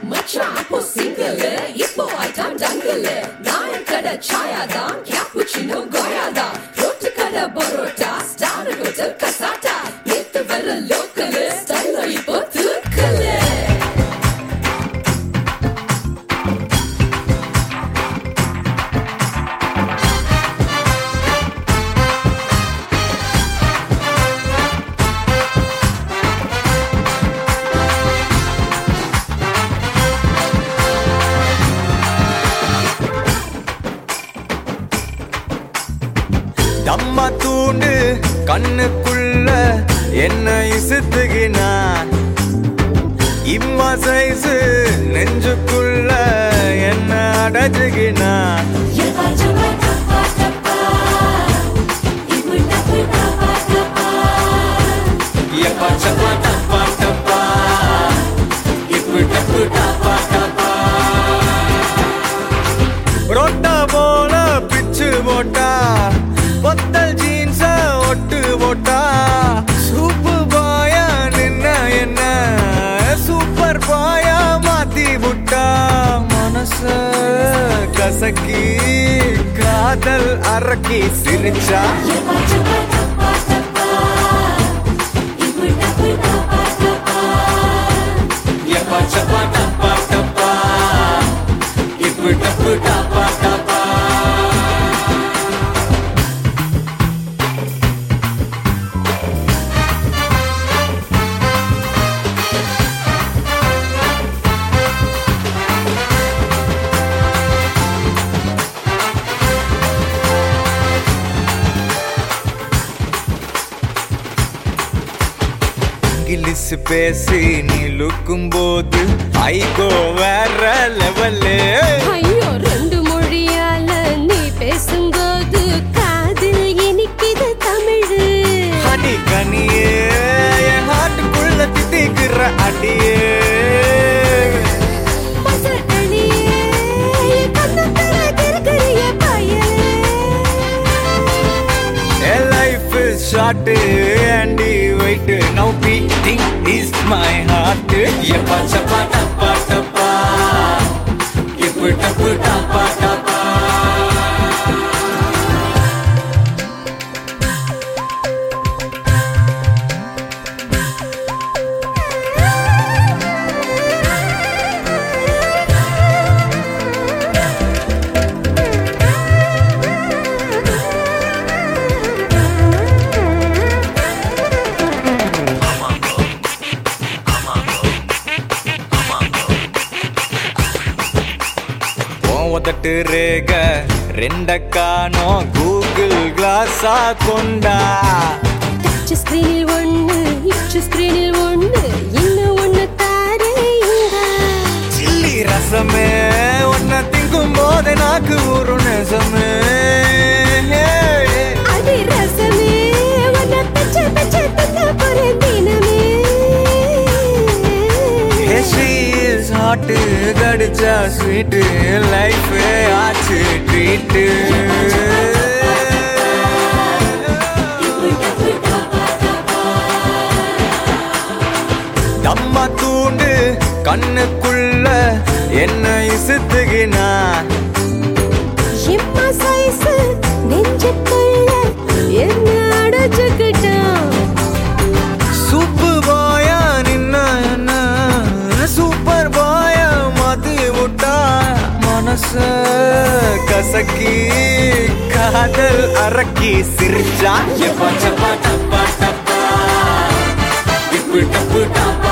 மச்சான் அப்போ சிங்கிள் இப்போ ஐட்டம் டங்கிள் நாயன் கடை சாயா தான் கேப்புச்சினோ கோயா தான் ரோட்டு கடை பரோட்டா ஸ்டார் ஹோட்டல் கசாட்டா நேத்து வர லோக்கல் ஸ்டைல் இப்போ தூக்கல் தம்மா தூண்டு கண்ணுக்குள்ள என்ன இசுத்துகினா இம்மா சைஸு நெஞ்சுக்குள்ள என்ன அடைச்சுகினா எப்பா சப்பா டப்பா டப்பா இப்பு டப்பு டப்பா டப்பா ரொட்டா போல பிச்சு போட்டா பொத்தல் ஜீன்ஸ ஒட்டு போட்டா சூப்பு பாயா நின்ன என்ன சூப்பர் பாயா மாத்தி புட்டா மனச கசக்கி காதல் அரக்கி சிரிச்சா எப்பா சப்பா டப்பா டப்பா இப்பு டப்பு டப்பா டப்பா இங்கிலீஷ் பேசி நீ லுக்கும் போது ஐகோ வேற லெவலு ஐயோ ரெண்டு மொழியால நீ பேசும்போது காதில் இனிக்குது தமிழு ஹனி கனியே என் ஹார்ட்டுக்குள்ள தித்திக்கிற அடியே பசக்கணியே, என் கன்னத்துல கிறுக்கிறிய பயலே. என் life is short and wait now beating is my heart எப்பா சப்பா டப்பா டப்பா இப்பு டப்பு டப்பா டப்பா உன் உதட்டு ரேக ரெண்ட காணோம் கூகுள் கிளாஸா கொண்டா டச் ஸ்கிரீனில் ஒண்ணு இச்சு ஸ்கிரீனில் ஒண்ணு இன்னும் ஒண்ணு தாரேங்க சில்லி ரசமே உன்னை திங்கும் போது நாக்கு ஒரு நெசமே அடி ரசமே உன்னை பச்சை பச்சை தின்ன போறேன் தினமே ஹாட்டு கடிச்சா ஸ்வீட்டு லைஃபே ஆச்சு ட்ரீட்டு தம்மா தூண்டு கண்ணுக்குள்ள என்ன இசுத்துகினா எம்மா சைஸ் நெஞ்சுக்குள்ள என்ன அடைச்சுக்கிட்டான் சூப்பு பாயா நின்ன என்ன சூப்பர் பாயா மாத்தி விட்டா மனச கசக்கி காதல் அரக்கி சிரிச்சா எப்பா சப்பா டப்பா டப்பா இப்பு டப்பு டப்பா